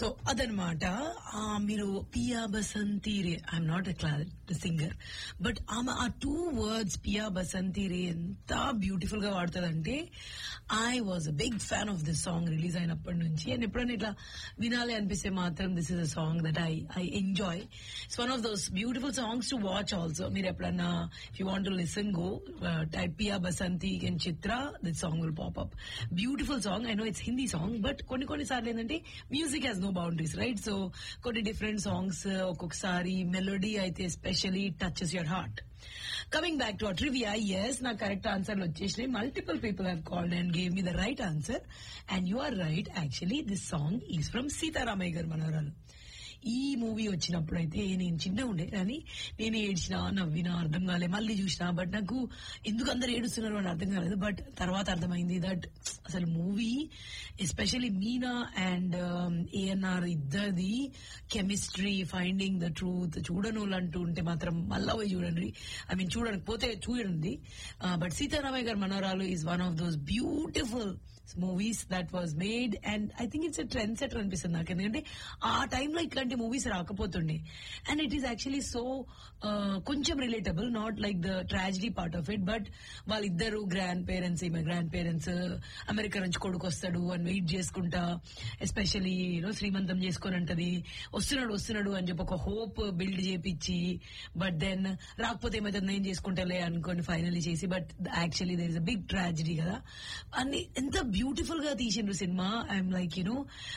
So అదనమాట ఆ, మీరు Piya Basanti Re I'm not a class singer but ఆమె ఆ టూ వర్డ్స్ పియా బసంతి రే ఎంత బ్యూటిఫుల్ గా వాడుతుందంటే I was a big fan of this song release అయినప్పటి నుంచి అండ్ ఎప్పుడైనా ఇట్లా వినాలి అనిపిస్తే మాత్రం this is a song that I I enjoy it's one of those beautiful songs to watch also మీరు ఎప్పుడన్నా if you want to listen go type Piya Basanti and Chitra this song will pop up beautiful song I know it's Hindi song but కొన్ని కొన్ని సార్లు ఏంటంటే music has no boundaries right so కొన్ని different songs ఒక్కొక్కసారి melody అయితే especially touches your heart coming back to trivia yes నా correct ఆన్సర్లు వచ్చేసినాయి multiple people have called and gave me the right answer and you are right actually this song is from Seetharamaiah Garu Manavaralu ఈ movie వచ్చినప్పుడు అయితే నేను చిన్న ఉండే కానీ నేను ఏడ్చినా నవ్వినా అర్థం కాలే మళ్ళీ చూసినా బట్ నాకు ఎందుకు అందరు ఏడుస్తున్నారు అని అర్థం కాలేదు బట్ తర్వాత అర్థమైంది దట్ అసలు movie especially Meena and ANR ఇద్దరిది కెమిస్ట్రీ ఫైండింగ్ ద ట్రూత్ చూడను అంటూ ఉంటే మాత్రం మళ్ళా పోయి చూడండి ఐ మీన్ చూడండి పోతే చూడండి but Seetharamaiah Garu Manavaralu is one of those beautiful movies that was made and I think it's trendsetter అనిపిస్తుంది నాకు ఎందుకంటే ఆ టైంలో ఇట్లాంటి మూవీస్ రాకపోతుండే and it is actually so కొంచెం relatable not like the tragedy part of it but వాళ్ళిద్దరు grandparents ఈమె గ్రాండ్ పేరెంట్స్ అమెరికా నుంచి కొడుకు వస్తాడు అని వెయిట్ చేసుకుంటా ఎస్పెషలీ యూనో శ్రీమంతం చేసుకొని అంటది వస్తున్నాడు వస్తున్నాడు అని చెప్పి ఒక హోప్ బిల్డ్ చేపించి బట్ దెన్ రాకపోతే ఏమైతే నేను చేసుకుంటాలే అనుకొని ఫైనల్లీ చేసి but actually there is a big tragedy కదా అన్ని ఎంత బ్యూటిఫుల్ గా తీసిండ్రు సినిమా I'm like you know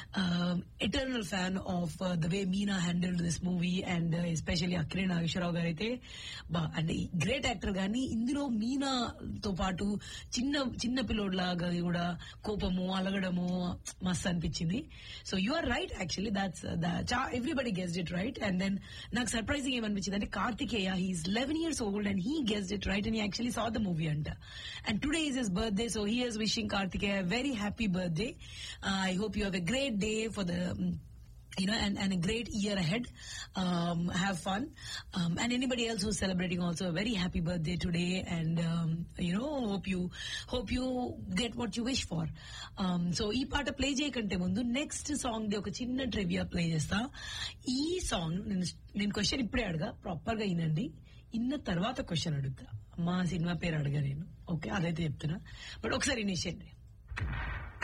eternal fan of the way Meena handled this movie and especially Akkineni Nageswara Rao Garu అయితే బా అంటే గ్రేట్ యాక్టర్ కానీ ఇందులో మీనాతో పాటు చిన్న చిన్న పిల్లోడ్లాగా కూడా కోపము అలగడము మస్తు అనిపించింది so you are right actually that's everybody guessed it right and then నాకు సర్ప్రైజింగ్ ఏమనిపించింది అంటే Karthikeya he's eleven years old and he guessed it right and actually saw the movie అంట and today is his birthday so he is wishing Karthikeya very happy birthday I hope you have a great day for the you know, and, and a great year ahead. Um, have fun. Um, and anybody else who's celebrating also a very happy birthday today. And, um, you know, hope you, hope you get what you wish for. Um, so ఈ పాట play చేయకంటే ముందు next song the ఒక చిన్న trivia play చేస్తా ఈ song నేను నేను question ఇప్పుడే అడగా ప్రాపర్ గా వినండి ఇన్న తర్వాత క్వశ్చన్ అడుగుతా మా సినిమా పేరు అడగా నేను ఓకే అదైతే చెప్తున్నా బట్ ఒకసారి ఇనిషియండి